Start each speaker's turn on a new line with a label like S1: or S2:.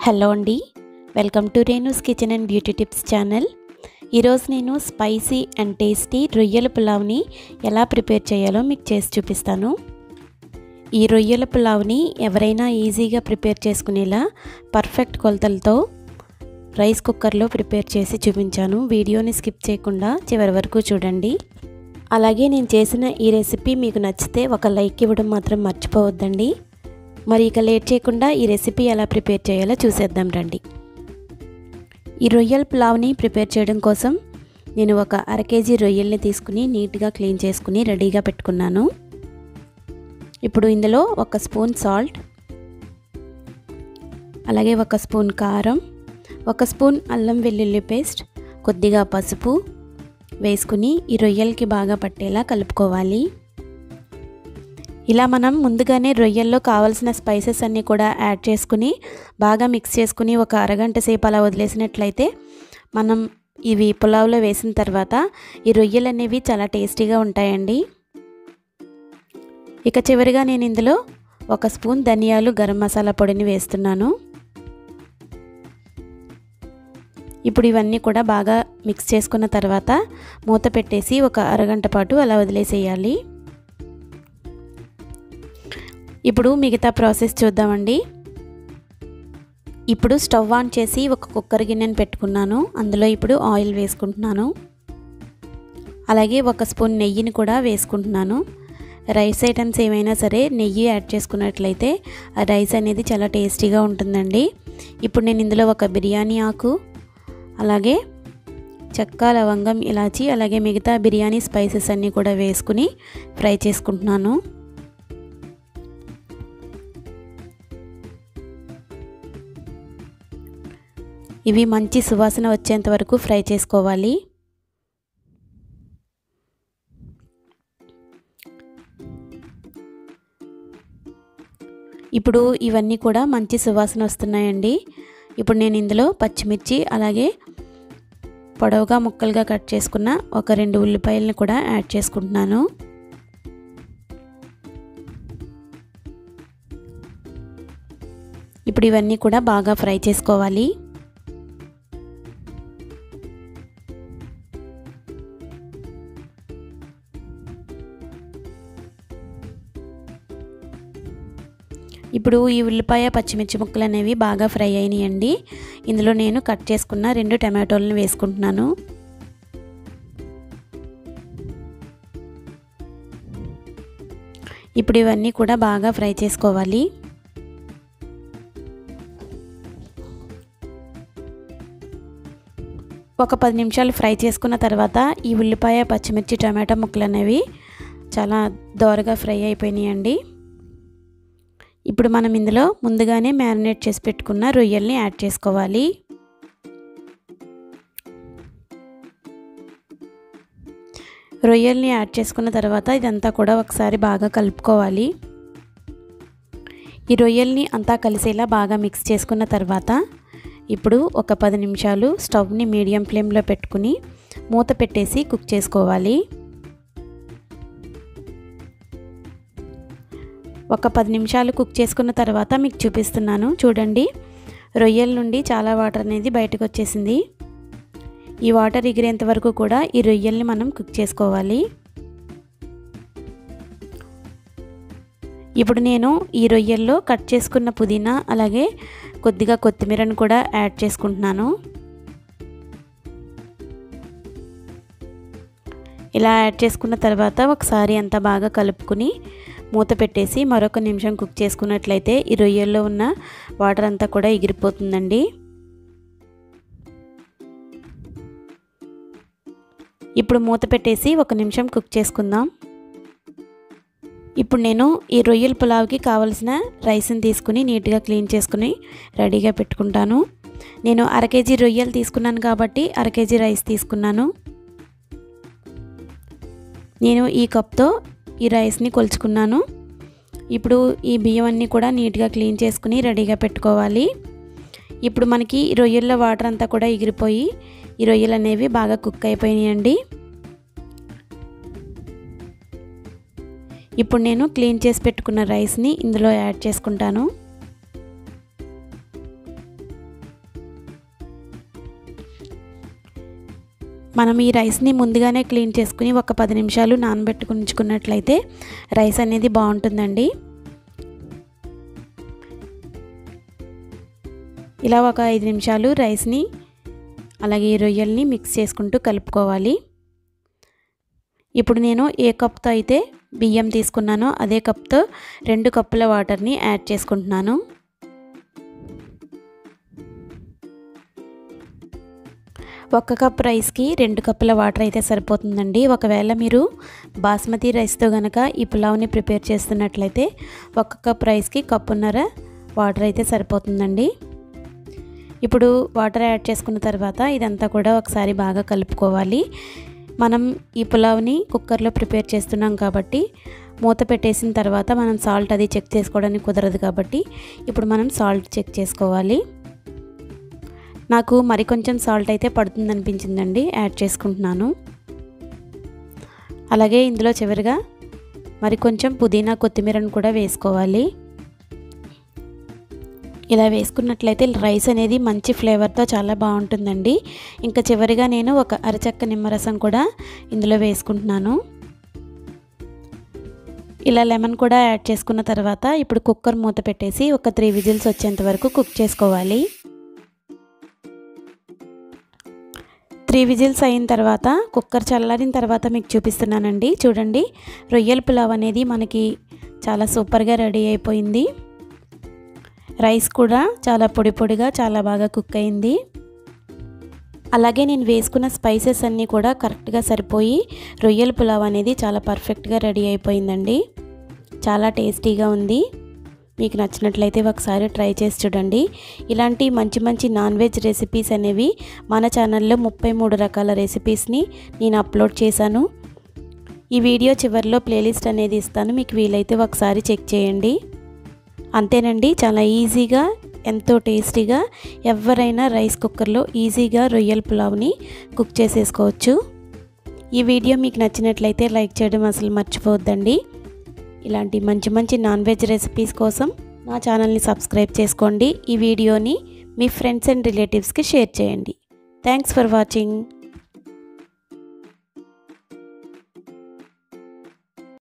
S1: hello అండి welcome to Renu's kitchen and beauty tips channel ఈరోజు నేను స్పైసీ అండ్ టేస్టీ రొయ్యల పులావ్ని ఎలా ప్రిపేర్ చేయాలో మీకు చేసి చూపిస్తాను ఈ రొయ్యల పులావ్ని ఎవరైనా ఈజీగా ప్రిపేర్ చేసుకునేలా పర్ఫెక్ట్ కొలతలతో రైస్ కుక్కర్లో ప్రిపేర్ చేసి చూపించాను వీడియోని స్కిప్ చేయకుండా చివరి వరకు చూడండి అలాగే నేను చేసిన ఈ రెసిపీ మీకు నచ్చితే ఒక లైక్ ఇవ్వడం మాత్రం మర్చిపోవద్దండి మరి ఇక లేట్ చేయకుండా ఈ రెసిపీ ఎలా ప్రిపేర్ చేయాలో చూసేద్దాం రండి ఈ రొయ్యల పులావ్ని ప్రిపేర్ చేయడం కోసం నేను ఒక అర కేజీ రొయ్యల్ని తీసుకుని నీట్గా క్లీన్ చేసుకుని రెడీగా పెట్టుకున్నాను ఇప్పుడు ఇందులో ఒక స్పూన్ సాల్ట్ అలాగే ఒక స్పూన్ కారం ఒక స్పూన్ అల్లం వెల్లుల్లి పేస్ట్ కొద్దిగా పసుపు వేసుకుని ఈ రొయ్యలకి బాగా పట్టేలా కలుపుకోవాలి ఇలా మనం ముందుగానే రొయ్యల్లో కావాల్సిన స్పైసెస్ అన్నీ కూడా యాడ్ చేసుకుని బాగా మిక్స్ చేసుకుని ఒక అరగంట సేపు అలా వదిలేసినట్లయితే మనం ఇవి పులావ్లో వేసిన తర్వాత ఈ రొయ్యలు అనేవి చాలా టేస్టీగా ఉంటాయండి ఇక చివరిగా నేను ఇందులో ఒక స్పూన్ ధనియాలు గరం మసాలా పొడిని వేస్తున్నాను ఇప్పుడు ఇవన్నీ కూడా బాగా మిక్స్ చేసుకున్న తర్వాత మూత పెట్టేసి ఒక అరగంట పాటు అలా వదిలేసేయాలి ఇప్పుడు మిగతా ప్రాసెస్ చూద్దామండి ఇప్పుడు స్టవ్ ఆన్ చేసి ఒక కుక్కర్ గిన్నెని పెట్టుకున్నాను అందులో ఇప్పుడు ఆయిల్ వేసుకుంటున్నాను అలాగే ఒక స్పూన్ నెయ్యిని కూడా వేసుకుంటున్నాను రైస్ ఐటమ్స్ ఏమైనా సరే నెయ్యి యాడ్ చేసుకున్నట్లయితే ఆ రైస్ అనేది చాలా టేస్టీగా ఉంటుందండి ఇప్పుడు నేను ఇందులో ఒక బిర్యానీ ఆకు అలాగే చెక్క లవంగం ఇలాచి అలాగే మిగతా బిర్యానీ స్పైసెస్ అన్నీ కూడా వేసుకుని ఫ్రై చేసుకుంటున్నాను ఇవి మంచి సువాసన వచ్చేంత వరకు ఫ్రై చేసుకోవాలి ఇప్పుడు ఇవన్నీ కూడా మంచి సువాసన వస్తున్నాయండి ఇప్పుడు నేను ఇందులో పచ్చిమిర్చి అలాగే పొడవుగా ముక్కలుగా కట్ చేసుకున్న ఒక రెండు ఉల్లిపాయలను కూడా యాడ్ చేసుకుంటున్నాను ఇప్పుడు ఇవన్నీ కూడా బాగా ఫ్రై చేసుకోవాలి ఇప్పుడు ఈ ఉల్లిపాయ పచ్చిమిర్చి ముక్కలు అనేవి బాగా ఫ్రై అయినాయండి ఇందులో నేను కట్ చేసుకున్న రెండు టమాటోలను వేసుకుంటున్నాను ఇప్పుడు ఇవన్నీ కూడా బాగా ఫ్రై చేసుకోవాలి ఒక పది నిమిషాలు ఫ్రై చేసుకున్న తర్వాత ఈ ఉల్లిపాయ పచ్చిమిర్చి టమాటా ముక్కలు అనేవి చాలా దోరగా ఫ్రై అయిపోయినాయండి ఇప్పుడు మనం ఇందులో ముందుగానే మ్యారినేట్ చేసి పెట్టుకున్న రొయ్యల్ని యాడ్ చేసుకోవాలి రొయ్యల్ని యాడ్ చేసుకున్న తర్వాత ఇదంతా కూడా ఒకసారి బాగా కలుపుకోవాలి ఈ రొయ్యల్ని అంతా కలిసేలా బాగా మిక్స్ చేసుకున్న తర్వాత ఇప్పుడు ఒక పది నిమిషాలు స్టవ్ని మీడియం ఫ్లేమ్లో పెట్టుకుని మూత పెట్టేసి కుక్ చేసుకోవాలి ఒక పది నిమిషాలు కుక్ చేసుకున్న తర్వాత మీకు చూపిస్తున్నాను చూడండి రొయ్యల నుండి చాలా వాటర్ అనేది బయటకు వచ్చేసింది ఈ వాటర్ ఎగిరేంత వరకు కూడా ఈ రొయ్యల్ని మనం కుక్ చేసుకోవాలి ఇప్పుడు నేను ఈ రొయ్యల్లో కట్ చేసుకున్న పుదీనా అలాగే కొద్దిగా కొత్తిమీరను కూడా యాడ్ చేసుకుంటున్నాను ఇలా యాడ్ చేసుకున్న తర్వాత ఒకసారి అంతా బాగా కలుపుకుని మూత పెట్టేసి మరొక నిమిషం కుక్ చేసుకున్నట్లయితే ఈ రొయ్యల్లో ఉన్న వాటర్ అంతా కూడా ఎగిరిపోతుందండి ఇప్పుడు మూత పెట్టేసి ఒక నిమిషం కుక్ చేసుకుందాం ఇప్పుడు నేను ఈ రొయ్యల పులావ్కి కావలసిన రైస్ని తీసుకుని నీట్గా క్లీన్ చేసుకుని రెడీగా పెట్టుకుంటాను నేను అర కేజీ రొయ్యలు తీసుకున్నాను కాబట్టి అర కేజీ రైస్ తీసుకున్నాను నేను ఈ కప్తో ఈ రైస్ని కొలుచుకున్నాను ఇప్పుడు ఈ బియ్యం అన్నీ కూడా నీట్గా క్లీన్ చేసుకుని రెడీగా పెట్టుకోవాలి ఇప్పుడు మనకి రొయ్యల్లో వాటర్ అంతా కూడా ఎగిరిపోయి ఈ రొయ్యలు అనేవి బాగా కుక్ అయిపోయినాయండి ఇప్పుడు నేను క్లీన్ చేసి పెట్టుకున్న రైస్ని ఇందులో యాడ్ చేసుకుంటాను మనం ఈ రైస్ని ముందుగానే క్లీన్ చేసుకుని ఒక పది నిమిషాలు నానబెట్టుకుని ఉంచుకున్నట్లయితే రైస్ అనేది బాగుంటుందండి ఇలా ఒక ఐదు నిమిషాలు రైస్ని అలాగే ఈ రొయ్యల్ని మిక్స్ చేసుకుంటూ కలుపుకోవాలి ఇప్పుడు నేను ఏ కప్తో అయితే బియ్యం తీసుకున్నానో అదే కప్తో రెండు కప్పుల వాటర్ని యాడ్ చేసుకుంటున్నాను ఒక కప్ రైస్కి రెండు కప్పుల వాటర్ అయితే సరిపోతుందండి ఒకవేళ మీరు బాస్మతి రైస్తో కనుక ఈ పులావ్ని ప్రిపేర్ చేస్తున్నట్లయితే ఒక కప్ రైస్కి కప్పున్నర వాటర్ అయితే సరిపోతుందండి ఇప్పుడు వాటర్ యాడ్ చేసుకున్న తర్వాత ఇదంతా కూడా ఒకసారి బాగా కలుపుకోవాలి మనం ఈ పులావ్ని కుక్కర్లో ప్రిపేర్ చేస్తున్నాం కాబట్టి మూత పెట్టేసిన తర్వాత మనం సాల్ట్ అది చెక్ చేసుకోవడానికి కుదరదు కాబట్టి ఇప్పుడు మనం సాల్ట్ చెక్ చేసుకోవాలి నాకు మరి కొంచెం సాల్ట్ అయితే పడుతుంది అనిపించిందండి యాడ్ చేసుకుంటున్నాను అలాగే ఇందులో చివరిగా మరి కొంచెం పుదీనా కొత్తిమీరను కూడా వేసుకోవాలి ఇలా వేసుకున్నట్లయితే రైస్ అనేది మంచి ఫ్లేవర్తో చాలా బాగుంటుందండి ఇంకా చివరిగా నేను ఒక అరచక్క నిమ్మరసం కూడా ఇందులో వేసుకుంటున్నాను ఇలా లెమన్ కూడా యాడ్ చేసుకున్న తర్వాత ఇప్పుడు కుక్కర్ మూత పెట్టేసి ఒక త్రీ విజిల్స్ వచ్చేంత వరకు కుక్ చేసుకోవాలి త్రీ విజిల్స్ అయిన తర్వాత కుక్కర్ చల్లారిన తర్వాత మీకు చూపిస్తున్నానండి చూడండి రొయ్యల పులావ్ అనేది మనకి చాలా సూపర్గా రెడీ అయిపోయింది రైస్ కూడా చాలా పొడి పొడిగా చాలా బాగా కుక్ అయింది అలాగే నేను వేసుకున్న స్పైసెస్ అన్నీ కూడా కరెక్ట్గా సరిపోయి రొయ్యల పులావ్ అనేది చాలా పర్ఫెక్ట్గా రెడీ అయిపోయిందండి చాలా టేస్టీగా ఉంది మీకు నచ్చినట్లయితే ఒకసారి ట్రై చేసి చూడండి ఇలాంటి మంచి మంచి నాన్ వెజ్ రెసిపీస్ అనేవి మన ఛానల్లో ముప్పై మూడు రకాల రెసిపీస్ని నేను అప్లోడ్ చేశాను ఈ వీడియో చివరిలో ప్లేలిస్ట్ అనేది ఇస్తాను మీకు వీలైతే ఒకసారి చెక్ చేయండి అంతేనండి చాలా ఈజీగా ఎంతో టేస్టీగా ఎవరైనా రైస్ కుక్కర్లో ఈజీగా రొయ్యల పులావ్ని కుక్ చేసేసుకోవచ్చు ఈ వీడియో మీకు నచ్చినట్లయితే లైక్ చేయడం అసలు మర్చిపోవద్దండి ఇలాంటి మంచి మంచి నాన్ వెజ్ రెసిపీస్ కోసం నా ఛానల్ని సబ్స్క్రైబ్ చేసుకోండి ఈ వీడియోని మీ ఫ్రెండ్స్ అండ్ రిలేటివ్స్కి షేర్ చేయండి థ్యాంక్స్ ఫర్ వాచింగ్